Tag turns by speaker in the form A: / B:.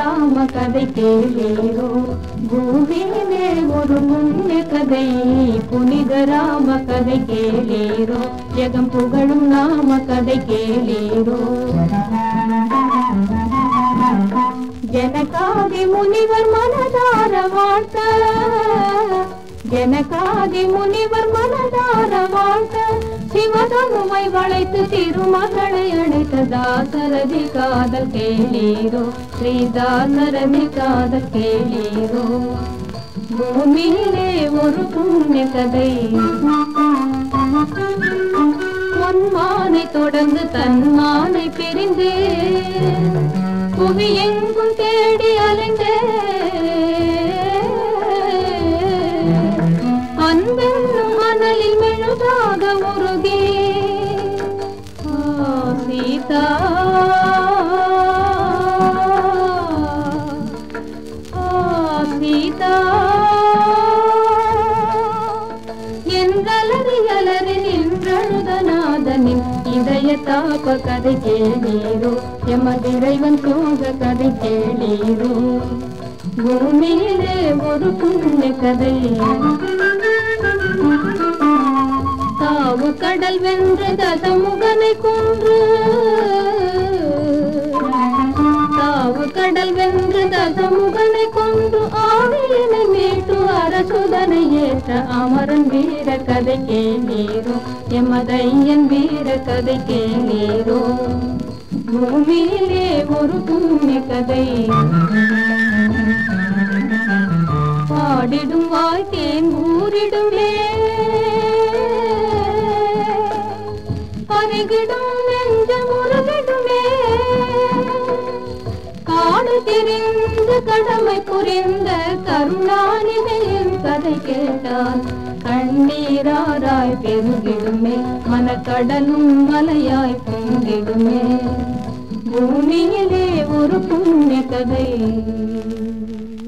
A: ராம கதை கேளீரோ பூமியிலே ஒரு புண்ணிய கதை புனித ராம கதை கேளீரோ ஜெகம் புகழும் நாம கதை கேளீரோ ஜனகாதி முனிவர் மனதார வாழ்த்த ஜனகாதி முனிவர் மனதார வாழ்த்த சிவதனுமை வளைத்து திருமகளை அழைத்த தாசரதி காதல் கேளீரோ ஸ்ரீதாசரதி காதல் கேளீரோ பூமியிலே ஒரு புண்ணிய கதை பொன்மானை தொடர்ந்து தன்மானை பிரிந்து புவி எங்கும் தேடி அலைந்தே அன்பென்னும் மணலில் மெழுதாக உருகி ஆ, சீதா ஆ, சீதா என்றலறி அலறி நின்றழுதநாதனின் இதய தாப கதை கேளீரோ எமதிரைவன் சோக கதை கேளீரோ பூமியிலே ஒரு புண்ணிய கதை தாவு கடல் வென்று தசமுகனை கொன்று தாவு கடல் வென்று தசமுகனை கொன்று ஆவியினை மீட்டு அரசுதனை ஏற்ற அமரன் வீர கதை கேளீரோ எமதையன் வீர கதை கேளீரோ பூமியிலே ஒரு புண்ணிய கதை பாடிடும் வாழ்க்கேன் ஊரிடுமே பருகிடும் நெஞ்ச முருகிடுமே காடு திரிந்து கடமை புரிந்த கருணாநிதியின் கதை கேட்டால் கண்ணீராராய் பெருகிடுமே மனக்கடலும் மலையாய் பொங்கிடுமே பூமியிலே ஒரு புண்ணிய கதை